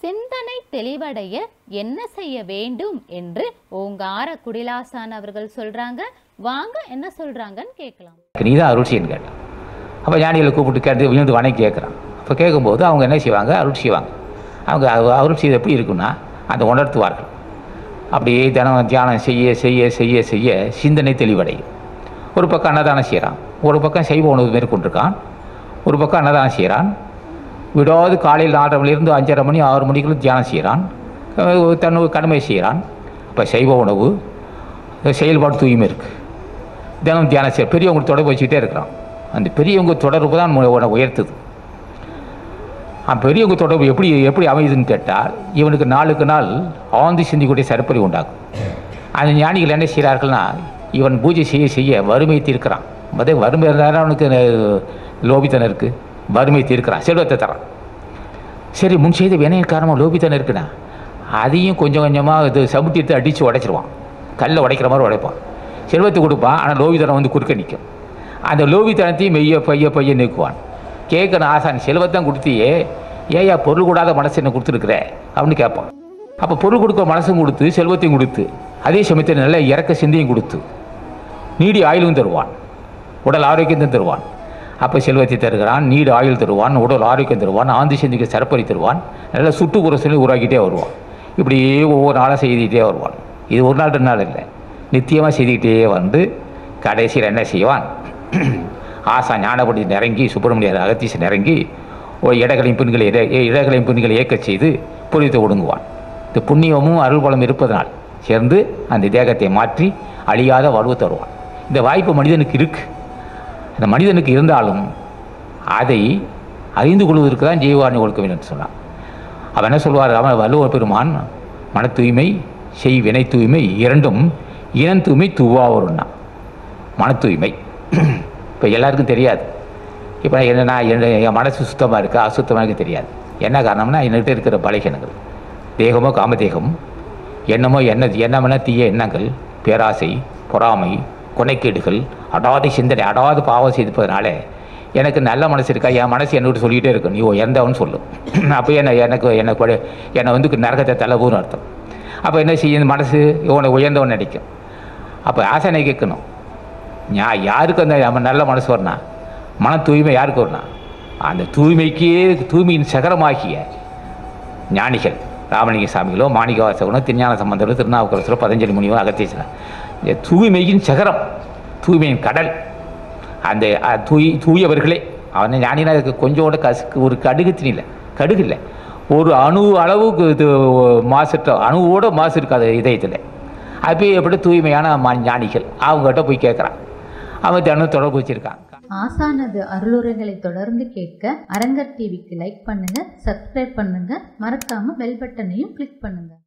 சிந்தனை தெளிவடைய என்ன செய்ய வேண்டும் என்று ஓங்கார குடிலாசான் அவர்கள் சொல்றாங்க வாங்க என்ன சொல்றாங்கன்னு கேட்கலாம் நீ தான் அருள் செய்யன்னு கேட்டான் அப்போ ஞானிகளை கூப்பிட்டு கேட்டு விழுந்து வணங்கி கேட்குறான் அப்போ கேட்கும்போது அவங்க என்ன செய்வாங்க அருள் செய்வாங்க அவங்க அ- அருள் செய்து எப்படி இருக்குன்னா அந்த உணர்த்துவார்கள் அப்படியே தினம் தியானம் செய்ய செய்ய செய்ய செய்ய சிந்தனை தெளிவடையும் ஒரு பக்கம் அன்னதானம் செய்கிறான் ஒரு பக்கம் சைவ உணவு மேற்கொண்டிருக்கான் ஒரு பக்கம் அன்னதானம் செய்கிறான் விடாது காலையில் நாலரை மணிலேருந்து அஞ்சரை மணி ஆறு மணிக்குள்ள தியானம் செய்கிறான் அஹ் தன் கடமை செய்கிறான் இப்போ சைவ உணவு செயல்பாடு தூய்மை இருக்குது தினம் தியானம் செய்ய பெரியவங்க தொடர்பு வச்சுக்கிட்டே இருக்கிறான் அந்த பெரியவங்க தொடர்பு தான் உன்னை உன்னை உயர்த்துது அந்த பெரியவங்க தொடர்பு எப்படி எப்படி அமையுதுன்னு கேட்டால் இவனுக்கு நாளுக்கு நாள் ஆழ்ந்து சிந்திக்கூடிய சரப்பறி உண்டாகும் அந்த ஞானிகள் என்ன செய்கிறார்கள்னா இவன் பூஜை செய்ய செய்ய வறுமை தீர்க்கிறான் அதே வறுமை இருந்தாலும் அவனுக்கு அஹ், லோபித்தனம் இருக்குது வறுமை தீர்க்கிறான் செல்வத்தை தரான் சரி முன் செய்த வினையின் காரணமாக லோபித்தனம் இருக்குண்ணா அதையும் கொஞ்சம் கொஞ்சமாக இது சமுட்டி எடுத்து அடித்து உடைச்சிருவான் கல்லை உடைக்கிற மாதிரி உடைப்பான் செல்வத்தை கொடுப்பான் ஆனால் லோபித்தனம் வந்து குறுக்க நிற்கும் அந்த லோபித்தனத்தையும் மெய்ய பைய பைய நீக்குவான் கேட்கணும் ஆசான் செல்வத்தான் கொடுத்தியே ஏயா பொருள் கூடாத மனசு என்ன கொடுத்துருக்குற அப்படின்னு கேட்பான் அப்போ பொருள் கொடுக்க மனசும் கொடுத்து செல்வத்தையும் கொடுத்து அதே சமயத்தில் நல்ல இறக்க சிந்தையும் கொடுத்து நீடி ஆயுளும் தருவான் உடல் ஆரோக்கியத்தையும் தருவான் அப்போ செல்வத்தை தருகிறான் நீடு ஆயுள் தருவான் உடல் ஆரோக்கியம் தருவான் ஆந்தி சிந்திக்கு சரப்பறி தருவான் நல்ல சுட்டுப்புற சொல்லி உருவாக்கிட்டே வருவான் இப்படியே ஒவ்வொரு நாளும் செய்துக்கிட்டே வருவான் இது ஒரு நாள் ரெண்டு நாள் இல்லை நித்தியமாக செய்துக்கிட்டே வந்து கடைசியில் என்ன செய்வான் ஆசா ஞானபடி நிறங்கி சுப்பிரமணியர் அகத்தீசன் இறங்கி ஒரு இடகளையும் பெண்களை இட இடகளையும் பெண்களை இயக்கச் செய்து புரித்து ஒடுங்குவான் இந்த புண்ணியமும் அருள்பலம் இருப்பதனால் சேர்ந்து அந்த தேகத்தை மாற்றி அழியாத வாழ்வு தருவான் இந்த வாய்ப்பு மனிதனுக்கு இருக்கு அந்த மனிதனுக்கு இருந்தாலும் அதை அறிந்து கொள்வதற்கு தான் ஜீவாணி கொடுக்க வேண்டும் என்று சொன்னான் அவன் என்ன சொல்வார் அவன் வள்ளுவ பெருமான் மன தூய்மை செய் வினை தூய்மை இரண்டும் இனம் தூய்மை தூவாவருன்னா மன தூய்மை இப்போ எல்லாருக்கும் தெரியாது இப்போ என்னன்னா என்ன என் மனசு சுத்தமாக இருக்கா அசுத்தமாக இருக்கு தெரியாது என்ன காரணம்னா என்கிட்ட இருக்கிற பலகீனங்கள் தேகமோ காமதேகம் எண்ணமோ எண்ண எண்ணமென தீய எண்ணங்கள் பேராசை பொறாமை கொனைக்கேடுகள் அடாத சிந்தனை அடாத பாவம் செய்திருப்பதனால எனக்கு நல்ல மனசு இருக்கா என் மனசு என்னோட சொல்லிகிட்டே இருக்கும் நீ இறந்தவன் சொல்லும் அப்போ என்ன எனக்கு எனக்கு படு- என்னை வந்து நரகத்தை தள்ளவுன்னு அர்த்தம் அப்போ என்ன செய்யும் மனசு இவனை உயர்ந்தவன் நினைக்கும் அப்போ ஆசனை கேட்கணும் ஞா யாருக்கு அந்த நம்ம நல்ல மனசு வரணும் மன தூய்மை யாருக்கு வரணும் அந்த தூய்மைக்கே தூய்மையின் சகரமாகிய ஞானிகள் ராமலிங்க சாமிகளோ மாணிக்கவாசகனோ திருஞான சம்பந்தரோ திருநாவுக்கரசரோ பதஞ்சலி முனிவோ அகத்தீசனோ இந்த தூய்மையின் சகரம் தூய்மையின் கடல் அந்த அ, தூய் தூயவர்களே அவனை ஞானினா அதுக்கு கொஞ்சோட கசுக்கு ஒரு கடுகு திணில கடுகு இல்லை ஒரு அணு அளவுக்கு இது மாசற்ற அணுவோட மாசு இருக்காது இதயத்தில் அப்போ எப்படி தூய்மையான மா- ஞானிகள் அவங்ககிட்ட போய் கேட்குறான் அவன் தினம் தொடர்பு வச்சுருக்கான் ஆசானது அருளுரைகளை தொடர்ந்து கேட்க அரங்கர் டிவிக்கு லைக் பண்ணுங்க சப்ஸ்கிரைப் பண்ணுங்க மறக்காம பெல் பட்டனையும் கிளிக் பண்ணுங்க